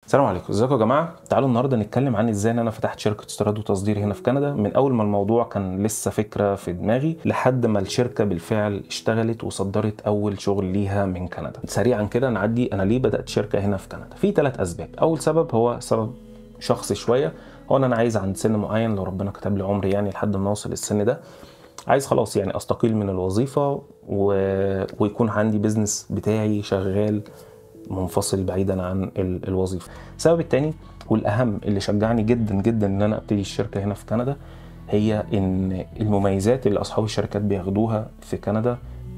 السلام عليكم ازيكم يا جماعه تعالوا النهارده نتكلم عن ازاي ان انا فتحت شركه استيراد وتصدير هنا في كندا من اول ما الموضوع كان لسه فكره في دماغي لحد ما الشركه بالفعل اشتغلت وصدرت اول شغل ليها من كندا سريعا كده نعدي انا ليه بدات شركه هنا في كندا في ثلاث اسباب اول سبب هو سبب شخصي شويه هو ان انا عايز عند سن معين لو ربنا كتب لي عمري يعني لحد ما اوصل السن ده عايز خلاص يعني استقيل من الوظيفه و... ويكون عندي بيزنس بتاعي شغال منفصل بعيدا عن ال- الوظيفه السبب الثاني والاهم اللي شجعني جدا جدا ان انا ابتدي الشركه هنا في كندا هي ان المميزات اللي اصحاب الشركات بياخدوها في كندا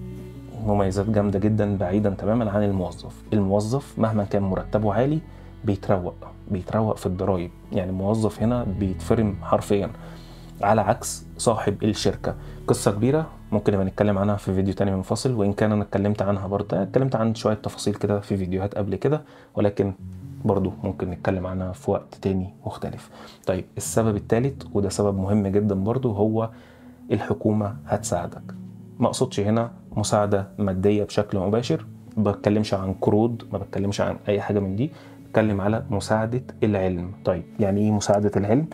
مميزات جامده جدا بعيدا تماما عن الموظف الموظف مهما كان مرتبه عالي بيتروق بيتروق في الضرايب يعني الموظف هنا بيتفرم حرفيا على عكس صاحب الشركه قصه كبيره ممكن نبقى نتكلم عنها في فيديو تاني منفصل وان كان انا اتكلمت عنها برضه اتكلمت عن شويه تفاصيل كده في فيديوهات قبل كده ولكن برضه ممكن نتكلم عنها في وقت تاني مختلف طيب السبب الثالث وده سبب مهم جدا برضه هو الحكومه هتساعدك ما اقصدش هنا مساعده ماديه بشكل مباشر ما بتكلمش عن قروض ما بتكلمش عن اي حاجه من دي بتكلم على مساعده العلم طيب يعني ايه مساعده العلم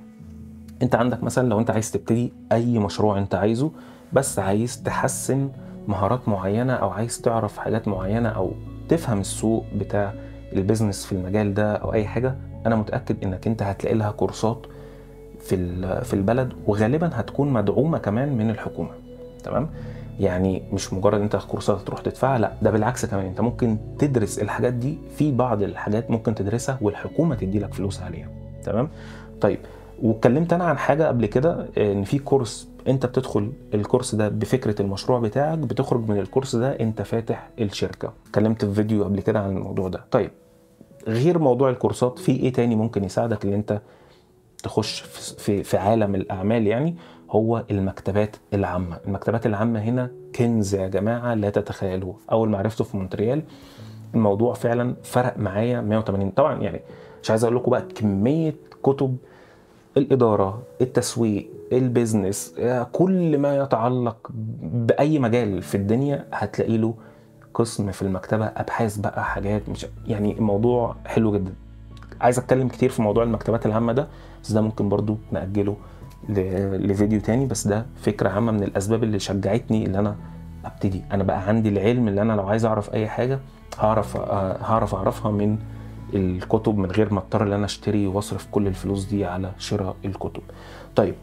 انت عندك مثلا لو انت عايز تبتدي اي مشروع انت عايزه بس عايز تحسن مهارات معينه او عايز تعرف حاجات معينه او تفهم السوق بتاع البيزنس في المجال ده او اي حاجه انا متاكد انك انت هتلاقي لها كورسات في ال- في البلد وغالبا هتكون مدعومه كمان من الحكومه تمام يعني مش مجرد انت كورسات تروح تدفعها لا ده بالعكس كمان انت ممكن تدرس الحاجات دي في بعض الحاجات ممكن تدرسها والحكومه تدي لك فلوس عليها تمام طيب واتكلمت انا عن حاجه قبل كده ان في كورس انت بتدخل الكورس ده بفكره المشروع بتاعك بتخرج من الكورس ده انت فاتح الشركه اتكلمت في فيديو قبل كده عن الموضوع ده طيب غير موضوع الكورسات في ايه تاني ممكن يساعدك ان انت تخش في- في في عالم الاعمال يعني هو المكتبات العامه المكتبات العامه هنا كنز يا جماعه لا تتخيلوه اول ما عرفته في مونتريال الموضوع فعلا فرق معايا 180 طبعا يعني مش عايز اقول لكم بقى كميه كتب الاداره التسويق البيزنس آه، كل ما يتعلق باي مجال في الدنيا هتلاقي له قسم في المكتبه ابحاث بقى حاجات مش يعني الموضوع حلو جدا عايز اتكلم كتير في موضوع المكتبات العامه ده بس ده ممكن برضو ناجله ل- لفيديو تاني بس ده فكره عامه من الاسباب اللي شجعتني اللي انا ابتدي انا بقى عندي العلم اللي انا لو عايز اعرف اي حاجه هعرف آه، هعرف اعرفها من الكتب من غير ما اضطر ان انا اشتري واصرف كل الفلوس دي على شراء الكتب طيب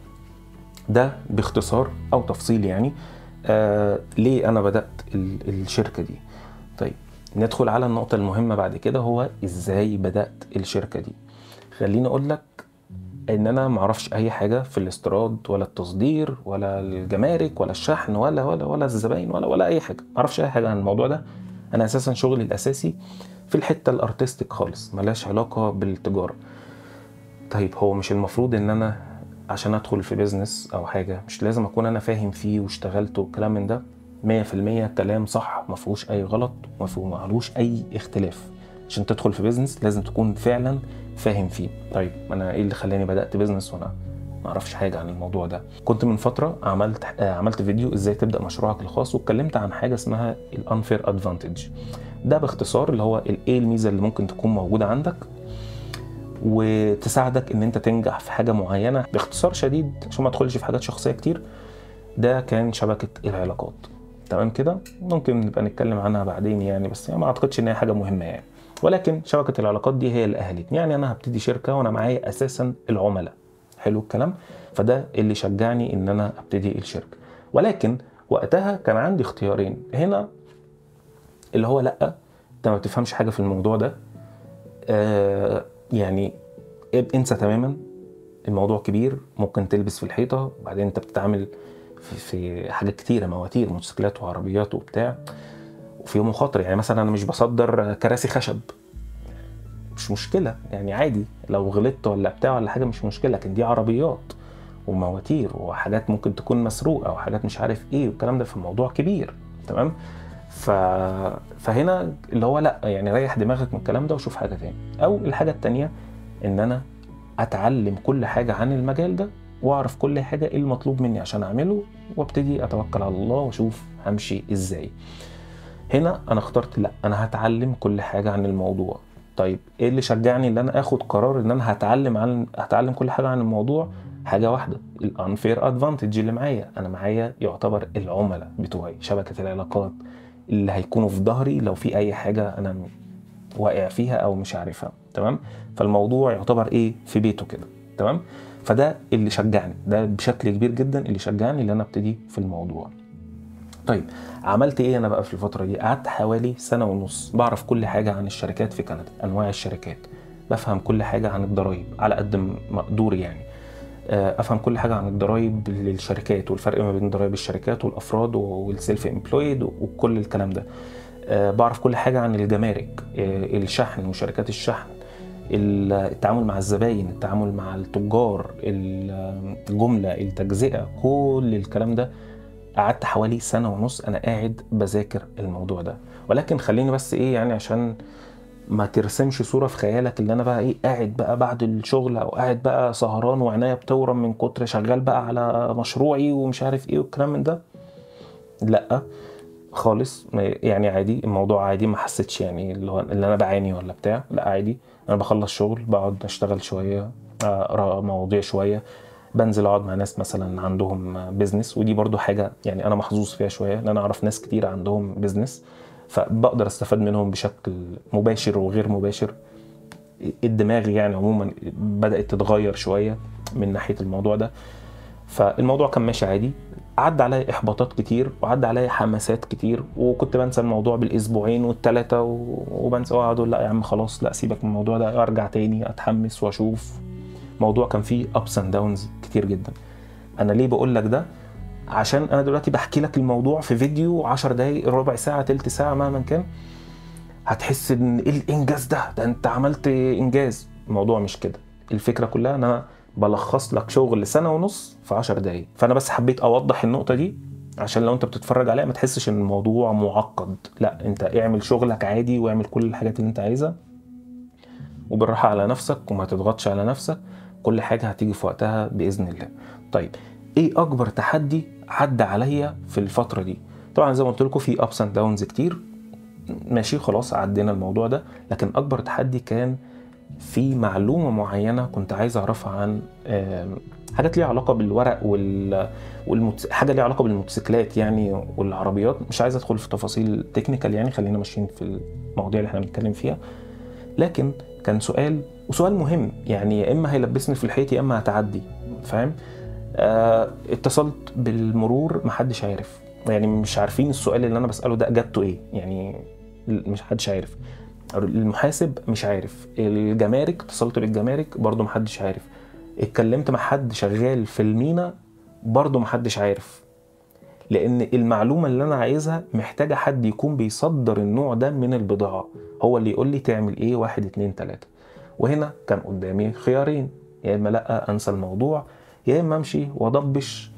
ده باختصار او تفصيل يعني آه ليه انا بدات ال- الشركه دي طيب ندخل على النقطه المهمه بعد كده هو ازاي بدات الشركه دي خليني اقول لك ان انا ما اعرفش اي حاجه في الاستيراد ولا التصدير ولا الجمارك ولا الشحن ولا ولا ولا الزباين ولا ولا اي حاجه ما اعرفش اي حاجه عن الموضوع ده انا اساسا شغلي الاساسي في الحته الارتستيك خالص ملهاش علاقه بالتجاره طيب هو مش المفروض ان انا عشان ادخل في بيزنس او حاجه مش لازم اكون انا فاهم فيه واشتغلت والكلام من ده 100% كلام صح ما فيهوش اي غلط وما فيه- معلوش اي اختلاف عشان تدخل في بيزنس لازم تكون فعلا فاهم فيه طيب انا ايه اللي خلاني بدات بيزنس وانا ما اعرفش حاجه عن الموضوع ده كنت من فتره عملت آه، عملت فيديو ازاي تبدا مشروعك الخاص واتكلمت عن حاجه اسمها الانفير ادفانتج ده باختصار اللي هو ال- ايه الميزه اللي ممكن تكون موجوده عندك وتساعدك ان انت تنجح في حاجه معينه باختصار شديد عشان ما ادخلش في حاجات شخصيه كتير ده كان شبكه العلاقات تمام كده ممكن نبقى نتكلم عنها بعدين يعني بس يعني ما اعتقدش ان هي حاجه مهمه يعني ولكن شبكه العلاقات دي هي اللي اهلتني يعني انا هبتدي شركه وانا معايا اساسا العملاء حلو الكلام فده اللي شجعني ان انا ابتدي الشركه ولكن وقتها كان عندي اختيارين هنا اللي هو لا انت ما بتفهمش حاجه في الموضوع ده آه يعني انسى تماما الموضوع كبير ممكن تلبس في الحيطه وبعدين انت بتتعامل في, في حاجات كتيره مواتير موتوسيكلات وعربيات وبتاع وفي مخاطر يعني مثلا انا مش بصدر كراسي خشب مش مشكله يعني عادي لو غلطت ولا بتاع ولا حاجه مش مشكله لكن دي عربيات ومواتير وحاجات ممكن تكون مسروقه وحاجات مش عارف ايه والكلام ده في موضوع كبير تمام ف... فهنا اللي هو لا يعني ريح دماغك من الكلام ده وشوف حاجه تاني او الحاجه التانيه ان انا اتعلم كل حاجه عن المجال ده واعرف كل حاجه ايه المطلوب مني عشان اعمله وابتدي اتوكل على الله واشوف همشي ازاي هنا انا اخترت لا انا هتعلم كل حاجه عن الموضوع طيب ايه اللي شجعني ان انا اخد قرار ان انا هتعلم عن هتعلم كل حاجه عن الموضوع حاجه واحده الانفير ادفانتج اللي معايا انا معايا يعتبر العملاء بتوعي شبكه العلاقات اللي هيكونوا في ظهري لو في اي حاجه انا واقع فيها او مش عارفها تمام فالموضوع يعتبر ايه في بيته كده تمام فده اللي شجعني ده بشكل كبير جدا اللي شجعني ان انا ابتدي في الموضوع طيب عملت ايه انا بقى في الفتره دي قعدت حوالي سنه ونص بعرف كل حاجه عن الشركات في كندا انواع الشركات بفهم كل حاجه عن الضرايب على قد مقدوري يعني افهم كل حاجه عن الضرايب للشركات والفرق ما بين ضرايب الشركات والافراد والسيلف امبلويد وكل الكلام ده بعرف كل حاجه عن الجمارك الشحن وشركات الشحن التعامل مع الزباين التعامل مع التجار الجمله التجزئه كل الكلام ده قعدت حوالي سنه ونص انا قاعد بذاكر الموضوع ده ولكن خليني بس ايه يعني عشان ما ترسمش صوره في خيالك اللي انا بقى ايه قاعد بقى بعد الشغل او قاعد بقى سهران وعناية بتورم من كتر شغال بقى على مشروعي ومش عارف ايه والكلام من ده لا خالص يعني عادي الموضوع عادي ما حسيتش يعني اللي هو اللي انا بعاني ولا بتاع لا عادي انا بخلص شغل بقعد اشتغل شويه اقرا مواضيع شويه بنزل اقعد مع ناس مثلا عندهم بيزنس ودي برضو حاجه يعني انا محظوظ فيها شويه لان انا اعرف ناس كتير عندهم بيزنس فبقدر استفاد منهم بشكل مباشر وغير مباشر الدماغ يعني عموما بدات تتغير شويه من ناحيه الموضوع ده فالموضوع كان ماشي عادي عدى عليا احباطات كتير وعدى عليا حماسات كتير وكنت بنسى الموضوع بالاسبوعين والثلاثه وبنسى واقعد اقول لا يا عم خلاص لا سيبك من الموضوع ده ارجع تاني اتحمس واشوف الموضوع كان فيه ابس اند داونز كتير جدا انا ليه بقول لك ده عشان انا دلوقتي بحكي لك الموضوع في فيديو 10 دقايق ربع ساعه تلت ساعه مهما كان هتحس ان ايه الانجاز ده ده انت عملت انجاز الموضوع مش كده الفكره كلها ان انا بلخص لك شغل سنه ونص في 10 دقايق فانا بس حبيت اوضح النقطه دي عشان لو انت بتتفرج عليها ما تحسش ان الموضوع معقد لا انت اعمل شغلك عادي واعمل كل الحاجات اللي انت عايزها وبالراحه على نفسك وما تضغطش على نفسك كل حاجه هتيجي في وقتها باذن الله طيب ايه اكبر تحدي عدى عليا في الفتره دي طبعا زي ما قلت لكم في ابس اند داونز كتير ماشي خلاص عدينا الموضوع ده لكن اكبر تحدي كان في معلومه معينه كنت عايز اعرفها عن حاجات ليها علاقه بالورق وال والمت... حاجه ليها علاقه بالموتوسيكلات يعني والعربيات مش عايز ادخل في تفاصيل تكنيكال يعني خلينا ماشيين في المواضيع اللي احنا بنتكلم فيها لكن كان سؤال وسؤال مهم يعني يا اما هيلبسني في الحيط يا اما هتعدي فاهم آه اتصلت بالمرور محدش عارف يعني مش عارفين السؤال اللي انا بساله ده اجابته ايه يعني مش حدش عارف المحاسب مش عارف الجمارك اتصلت بالجمارك برضو محدش عارف اتكلمت مع حد شغال في المينا برضو محدش عارف لان المعلومة اللي انا عايزها محتاجة حد يكون بيصدر النوع ده من البضاعة هو اللي يقول لي تعمل ايه واحد اتنين تلاتة وهنا كان قدامي خيارين يا اما لا انسى الموضوع يا اما امشي واضبش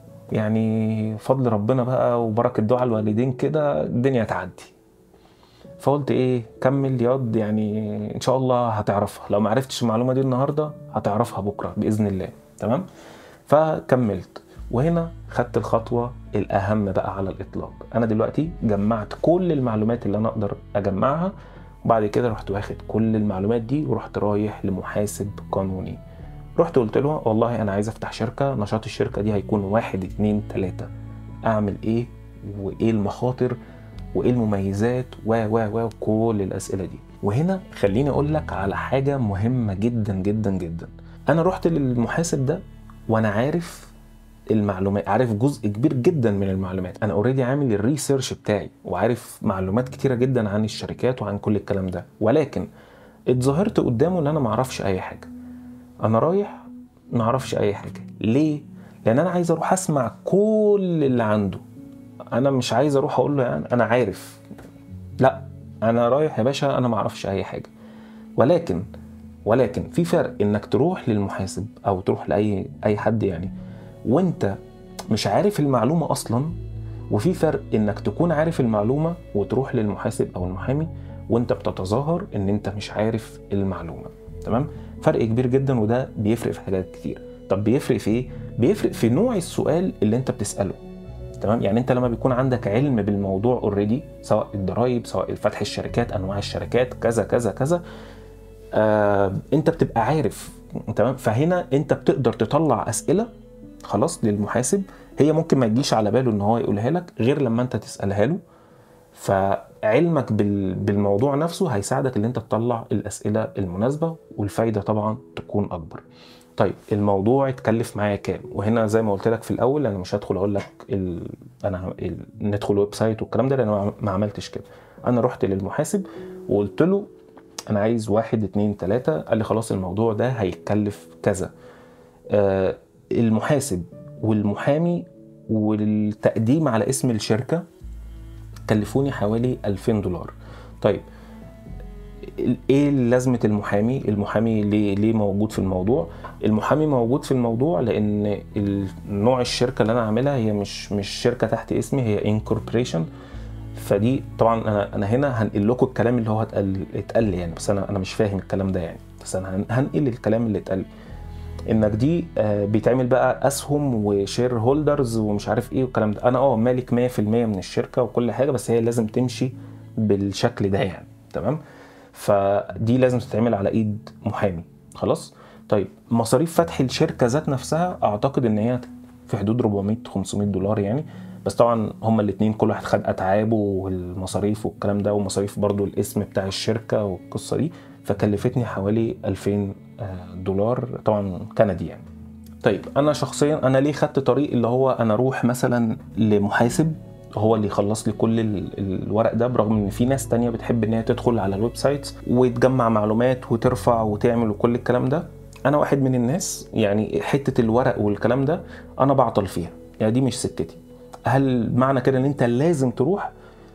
يعني فضل ربنا بقى وبركة دعاء الوالدين كده الدنيا تعدي فقلت ايه كمل ياض يعني ان شاء الله هتعرفها لو ما عرفتش المعلومه دي النهارده هتعرفها بكره باذن الله تمام فكملت وهنا خدت الخطوه الاهم بقى على الاطلاق انا دلوقتي جمعت كل المعلومات اللي انا اقدر اجمعها وبعد كده رحت واخد كل المعلومات دي ورحت رايح لمحاسب قانوني رحت قلت له والله انا عايز افتح شركه نشاط الشركه دي هيكون واحد اتنين تلاته اعمل ايه وايه المخاطر وايه المميزات و و و كل الاسئله دي وهنا خليني اقول لك على حاجه مهمه جدا جدا جدا انا رحت للمحاسب ده وانا عارف المعلومات عارف جزء كبير جدا من المعلومات انا اوريدي عامل الريسيرش بتاعي وعارف معلومات كتيره جدا عن الشركات وعن كل الكلام ده ولكن اتظاهرت قدامه ان انا ما اعرفش اي حاجه انا رايح ما اعرفش اي حاجه ليه لان انا عايز اروح اسمع كل اللي عنده انا مش عايز اروح اقول له يعني انا عارف لا انا رايح يا باشا انا ما اعرفش اي حاجه ولكن ولكن في فرق انك تروح للمحاسب او تروح لاي اي حد يعني وانت مش عارف المعلومه اصلا وفي فرق انك تكون عارف المعلومه وتروح للمحاسب او المحامي وانت بتتظاهر ان انت مش عارف المعلومه تمام فرق كبير جدا وده بيفرق في حاجات كتير طب بيفرق في ايه بيفرق في نوع السؤال اللي انت بتساله تمام يعني انت لما بيكون عندك علم بالموضوع اوريدي سواء الضرايب سواء فتح الشركات انواع الشركات كذا كذا كذا آه انت بتبقى عارف تمام فهنا انت بتقدر تطلع اسئله خلاص للمحاسب هي ممكن ما تجيش على باله ان هو يقولها لك غير لما انت تسالها له فعلمك بال- بالموضوع نفسه هيساعدك ان انت تطلع الاسئله المناسبه والفايده طبعا تكون اكبر طيب الموضوع اتكلف معايا كام وهنا زي ما قلت لك في الاول انا مش هدخل اقول لك ال... انا ال... ندخل ويب سايت والكلام ده لان انا ما عملتش كده انا رحت للمحاسب وقلت له انا عايز واحد اتنين تلاته قال لي خلاص الموضوع ده هيتكلف كذا آه المحاسب والمحامي والتقديم على اسم الشركه كلفوني حوالي 2000 دولار طيب ايه لازمه المحامي المحامي ليه ليه موجود في الموضوع المحامي موجود في الموضوع لان نوع الشركه اللي انا عاملها هي مش مش شركه تحت اسمي هي انكوربريشن فدي طبعا انا انا هنا هنقل لكم الكلام اللي هو اتقال اتقال لي يعني بس انا انا مش فاهم الكلام ده يعني بس انا هن- هنقل الكلام اللي اتقال لي. انك دي آه، بيتعمل بقى اسهم وشير هولدرز ومش عارف ايه والكلام ده انا اه مالك 100% من الشركه وكل حاجه بس هي لازم تمشي بالشكل ده يعني تمام فدي لازم تتعمل على ايد محامي خلاص طيب مصاريف فتح الشركه ذات نفسها اعتقد ان هي في حدود 400 500 دولار يعني بس طبعا هما الاثنين كل واحد خد اتعابه والمصاريف والكلام ده ومصاريف برضو الاسم بتاع الشركه والقصه دي فكلفتني حوالي 2000 آه، دولار طبعا كندي يعني طيب انا شخصيا انا ليه خدت طريق اللي هو انا اروح مثلا لمحاسب هو اللي يخلص لي كل ال- الورق ده برغم ان في ناس تانية بتحب ان هي تدخل على الويب سايت وتجمع معلومات وترفع وتعمل وكل الكلام ده انا واحد من الناس يعني حتة الورق والكلام ده انا بعطل فيها يعني دي مش سكتي هل معنى كده ان انت لازم تروح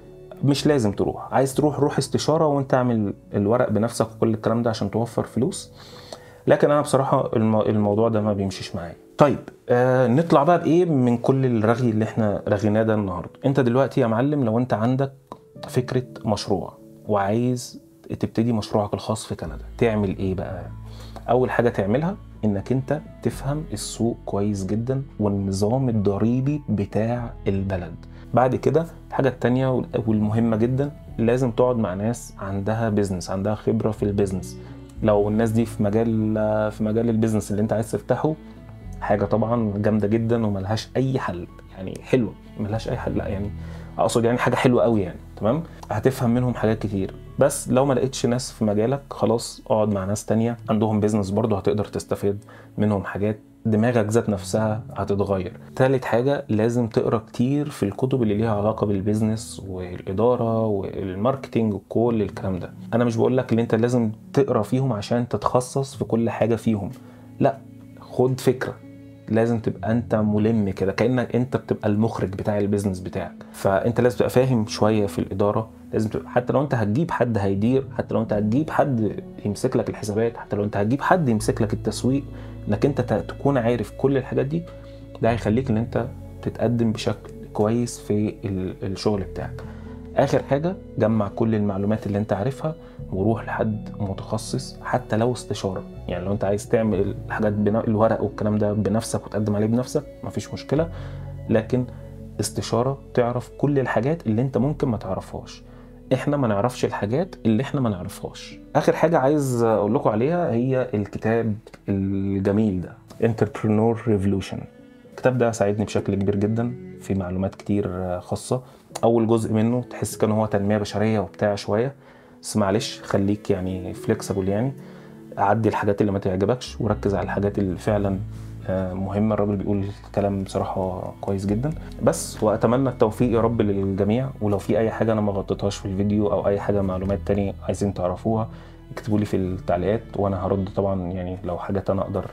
مش لازم تروح عايز تروح روح استشارة وانت اعمل الورق بنفسك وكل الكلام ده عشان توفر فلوس لكن انا بصراحه الم- الموضوع ده ما بيمشيش معايا طيب آه نطلع بقى بايه من كل الرغي اللي احنا رغيناه ده النهارده انت دلوقتي يا معلم لو انت عندك فكره مشروع وعايز تبتدي مشروعك الخاص في كندا تعمل ايه بقى اول حاجه تعملها انك انت تفهم السوق كويس جدا والنظام الضريبي بتاع البلد بعد كده الحاجه التانية وال- والمهمه جدا لازم تقعد مع ناس عندها بيزنس عندها خبره في البيزنس لو الناس دي في مجال في مجال البيزنس اللي انت عايز تفتحه حاجه طبعا جامده جدا وملهاش اي حل يعني حلوه ملهاش اي حل لا يعني اقصد يعني حاجه حلوه قوي يعني تمام هتفهم منهم حاجات كتير بس لو ما لقيتش ناس في مجالك خلاص اقعد مع ناس تانية عندهم بيزنس برضه هتقدر تستفيد منهم حاجات دماغك ذات نفسها هتتغير تالت حاجة لازم تقرا كتير في الكتب اللي ليها علاقة بالبيزنس والإدارة والماركتينج وكل الكلام ده أنا مش بقول لك ان انت لازم تقرا فيهم عشان تتخصص في كل حاجة فيهم لا خد فكرة لازم تبقى انت ملم كده كانك انت بتبقى المخرج بتاع البيزنس بتاعك فانت لازم تبقى فاهم شويه في الاداره لازم تبقى حتى لو انت هتجيب حد هيدير حتى لو انت هتجيب حد يمسك لك الحسابات حتى لو انت هتجيب حد يمسك لك التسويق انك انت ت- تكون عارف كل الحاجات دي ده هيخليك ان انت تتقدم بشكل كويس في ال- الشغل بتاعك اخر حاجه جمع كل المعلومات اللي انت عارفها وروح لحد متخصص حتى لو استشاره يعني لو انت عايز تعمل الحاجات بنا... الورق والكلام ده بنفسك وتقدم عليه بنفسك مفيش مشكله لكن استشاره تعرف كل الحاجات اللي انت ممكن ما تعرفهاش احنا ما نعرفش الحاجات اللي احنا ما نعرفهاش اخر حاجه عايز اقول لكم عليها هي الكتاب الجميل ده Entrepreneur Revolution الكتاب ده ساعدني بشكل كبير جدا في معلومات كتير خاصه اول جزء منه تحس كان هو تنميه بشريه وبتاع شويه بس معلش خليك يعني فليكسبل يعني عدي الحاجات اللي ما تعجبكش وركز على الحاجات اللي فعلا آه، مهمة الراجل بيقول كلام بصراحة كويس جدا بس وأتمنى التوفيق يا رب للجميع ولو في أي حاجة أنا ما غطيتهاش في الفيديو أو أي حاجة معلومات تانية عايزين تعرفوها اكتبوا لي في التعليقات وأنا هرد طبعا يعني لو حاجات أنا أقدر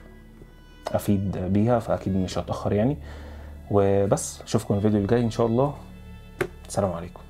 أفيد بيها فأكيد مش هتأخر يعني وبس أشوفكم الفيديو الجاي إن شاء الله السلام عليكم